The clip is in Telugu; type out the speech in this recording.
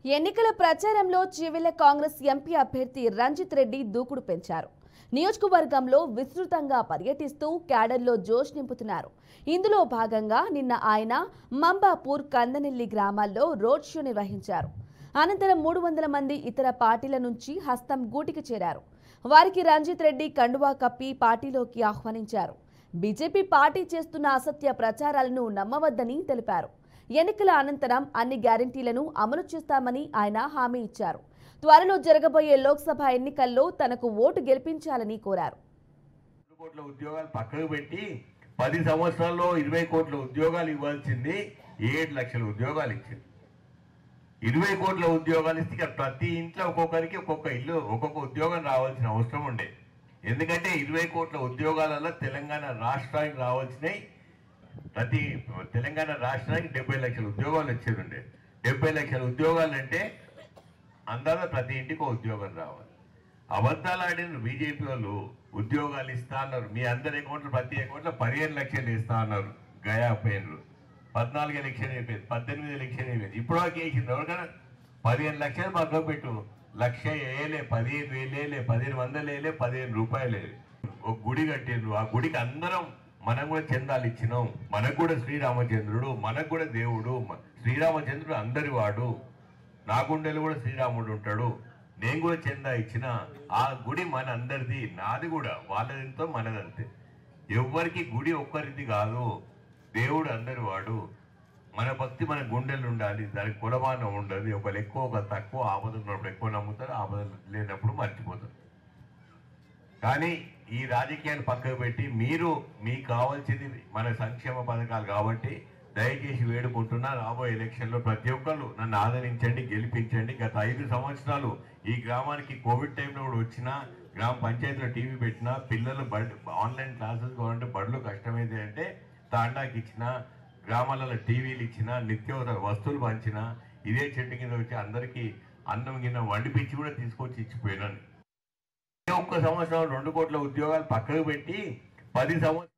ఎన్నికల ప్రచారంలో చివిల కాంగ్రెస్ ఎంపీ అభ్యర్థి రంజిత్ రెడ్డి దూకుడు పెంచారు నియోజకవర్గంలో విస్తృతంగా పర్యటిస్తూ క్యాడర్లో జోష్ నింపుతున్నారు ఇందులో భాగంగా నిన్న ఆయన మంబాపూర్ కందనెల్లి గ్రామాల్లో రోడ్ షో నిర్వహించారు అనంతరం మూడు వందల మంది ఇతర పార్టీల నుంచి హస్తం గూటికి చేరారు వారికి రంజిత్ రెడ్డి కండువా కప్పి పార్టీలోకి ఆహ్వానించారు బీజేపీ పార్టీ చేస్తున్న అసత్య ప్రచారాలను నమ్మవద్దని తెలిపారు ఎన్నికల అనంతరం అన్ని గ్యారంటీలను అమలు చేస్తామని ఆయన హామీ ఇచ్చారు త్వరలో జరగబోయే లోక్సభ ఎన్నికల్లో తనకు ఓటు గెలిపించాలని కోరారు రెండు కోట్ల ఉద్యోగాలు పక్కకు పెట్టి పది సంవత్సరాల్లో ఇరవై కోట్ల ఉద్యోగాలు ఇవ్వాల్సింది ఏడు లక్షల ఉద్యోగాలు ఇచ్చింది ఇరవై కోట్ల ఉద్యోగాలు ఇస్తే ఇక ప్రతి ఇంట్లో ఒక్కొక్కరికి ఒక్కొక్క ఇల్లు ఒక్కొక్క ఉద్యోగం రావాల్సిన అవసరం ఉండే ఎందుకంటే ఇరవై కోట్ల ఉద్యోగాలలో తెలంగాణ రాష్ట్రానికి రావాల్సినవి ప్రతి తెలంగాణ రాష్ట్రానికి డెబ్బై లక్షల ఉద్యోగాలు వచ్చేది ఉండే డెబ్బై లక్షల ఉద్యోగాలు అంటే అందాక ప్రతి ఇంటికి ఒక ఉద్యోగం రావాలి అబద్ధాలు ఆడిన బీజేపీ వాళ్ళు ఉద్యోగాలు ఇస్తా అన్నారు మీ అందరి అకౌంట్లు ప్రతి అకౌంట్లో పదిహేను లక్షలు ఇస్తా అన్నారు గయా పోయినరు పద్నాలుగు ఎలక్షన్ అయిపోయింది పద్దెనిమిది ఎలక్షన్ అయిపోయింది ఇప్పుడు వరకు వేసింది ఎవరికైనా పదిహేను లక్షలు పక్కకు పెట్టు లక్ష వేయలే పదిహేను వేలేలే పదిహేను వందలు వేయలే పదిహేను రూపాయలే ఒక గుడి కట్టిండ్రు ఆ గుడికి అందరం మనం కూడా చందాలు ఇచ్చినాం మనకు కూడా శ్రీరామచంద్రుడు మనకు కూడా దేవుడు మ- శ్రీరామచంద్రుడు అందరి వాడు నా గుండెలు కూడా శ్రీరాముడు ఉంటాడు నేను కూడా చందా ఇచ్చిన ఆ గుడి మన అందరిది నాది కూడా వాళ్ళదింతో మనదంతే ఎవ్వరికి గుడి ఒక్కరిది కాదు దేవుడు అందరి వాడు మన భక్తి మన గుండెలు ఉండాలి దానికి కులమానం ఉండదు ఒకరు ఎక్కువ ఒక తక్కువ ఆపద ఉన్నప్పుడు ఎక్కువ నమ్ముతారు ఆపద లేనప్పుడు మర్చిపోతారు కానీ ఈ రాజకీయాన్ని పక్కకు పెట్టి మీరు మీకు కావాల్సింది మన సంక్షేమ పథకాలు కాబట్టి దయచేసి వేడుకుంటున్నా రాబోయే ఎలక్షన్లో ప్రతి ఒక్కరు నన్ను ఆదరించండి గెలిపించండి గత ఐదు సంవత్సరాలు ఈ గ్రామానికి కోవిడ్ టైంలో కూడా వచ్చినా గ్రామ పంచాయతీలో టీవీ పెట్టినా పిల్లలు బడ్ ఆన్లైన్ క్లాసెస్ కావాలంటే బడులు కష్టమైంది అంటే తాండాకి ఇచ్చిన గ్రామాలలో టీవీలు ఇచ్చిన నిత్యావసర వస్తువులు పంచిన ఇదే చెట్టు కింద వచ్చి అందరికీ అన్నం గిన్నె వండిపించి కూడా తీసుకొచ్చి ఇచ్చిపోయినాను ఒక్క సంవత్సరం రెండు కోట్ల ఉద్యోగాలు పక్కకు పెట్టి పది సంవత్సరాలు